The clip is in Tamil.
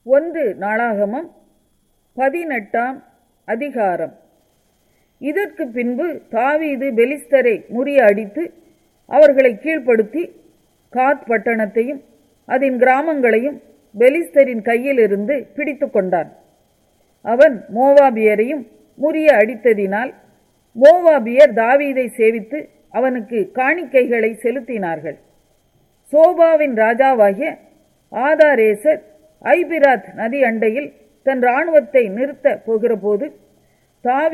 ஒன்று நாளாகமம் பதினெட்டாம் அதிகாரம் இதற்கு பின்பு தாவீது பெலிஸ்தரை முறியடித்து அவர்களை கீழ்ப்படுத்தி காத் பட்டணத்தையும் அதன் கிராமங்களையும் பெலிஸ்தரின் கையிலிருந்து பிடித்து கொண்டான் அவன் மோவாபியரையும் முறிய அடித்ததினால் மோவாபியர் தாவீதை சேவித்து அவனுக்கு காணிக்கைகளை செலுத்தினார்கள் சோபாவின் ராஜாவாகிய ஆதாரேசர் ஐபிராத் நதி அண்டையில் தன் இராணுவத்தை நிறுத்த போகிறபோது தாவி